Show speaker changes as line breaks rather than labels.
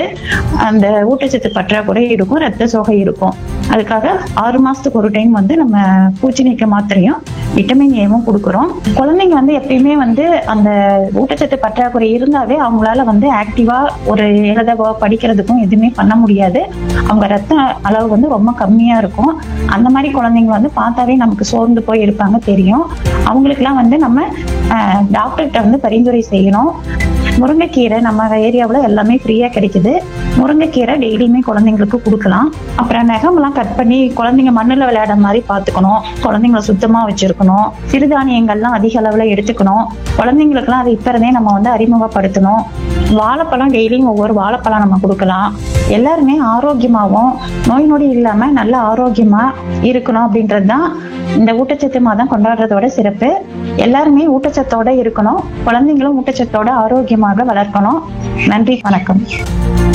அந்த ஊட்டச்சத்து பற்றாக்குறை இருக்கும் ரத்த சோகை இருக்கும் அதுக்காக ஆறு மாசத்துக்கு ஒரு டைம் வந்து நம்ம பூச்சிநீக்க மாத்திரையும் விட்டமின் ஏவும் கொடுக்குறோம் குழந்தைங்க வந்து எப்பயுமே வந்து அந்த ஊட்டச்சத்து பற்றாக்குறை இருந்தாவே அவங்களால வந்து ஆக்டிவா ஒரு எழுதவோ படிக்கிறதுக்கும் எதுவுமே பண்ண முடியாது அவங்க ரத்த அளவு வந்து ரொம்ப கம்மியா இருக்கும் அந்த மாதிரி குழந்தைங்க வந்து பார்த்தாவே நமக்கு சோர்ந்து போய் இருப்பாங்க தெரியும் அவங்களுக்குலாம் வந்து நம்ம டாக்டர்கிட்ட வந்து பரிந்துரை செய்யணும் முருங்கைக்கீரை நம்ம ஏரியாவில் எல்லாமே ஃப்ரீயாக கிடைக்குது முருங்கைக்கீரை டெய்லியுமே குழந்தைங்களுக்கு கொடுக்கலாம் அப்புறம் நகமெல்லாம் கட் பண்ணி குழந்தைங்க மண்ணில் விளையாட மாதிரி பார்த்துக்கணும் குழந்தைங்கள சுத்தமாக வச்சிருக்கணும் சிறுதானியங்கள்லாம் அதிக அளவில் எடுத்துக்கணும் குழந்தைங்களுக்குலாம் அதை இப்போ இருந்தே நம்ம வந்து அறிமுகப்படுத்தணும் வாழைப்பழம் டெய்லியும் ஒவ்வொரு வாழைப்பழம் நம்ம கொடுக்கலாம் எல்லாருமே ஆரோக்கியமாகவும் நோய் நொடி இல்லாமல் நல்ல ஆரோக்கியமாக இருக்கணும் அப்படின்றது தான் இந்த ஊட்டச்சத்து மாதம் கொண்டாடுறதோட சிறப்பு எல்லாருமே ஊட்டச்சத்தோட இருக்கணும் குழந்தைங்களும் ஊட்டச்சத்தோட ஆரோக்கியமாக வளர்க்கணும் நன்றி வணக்கம்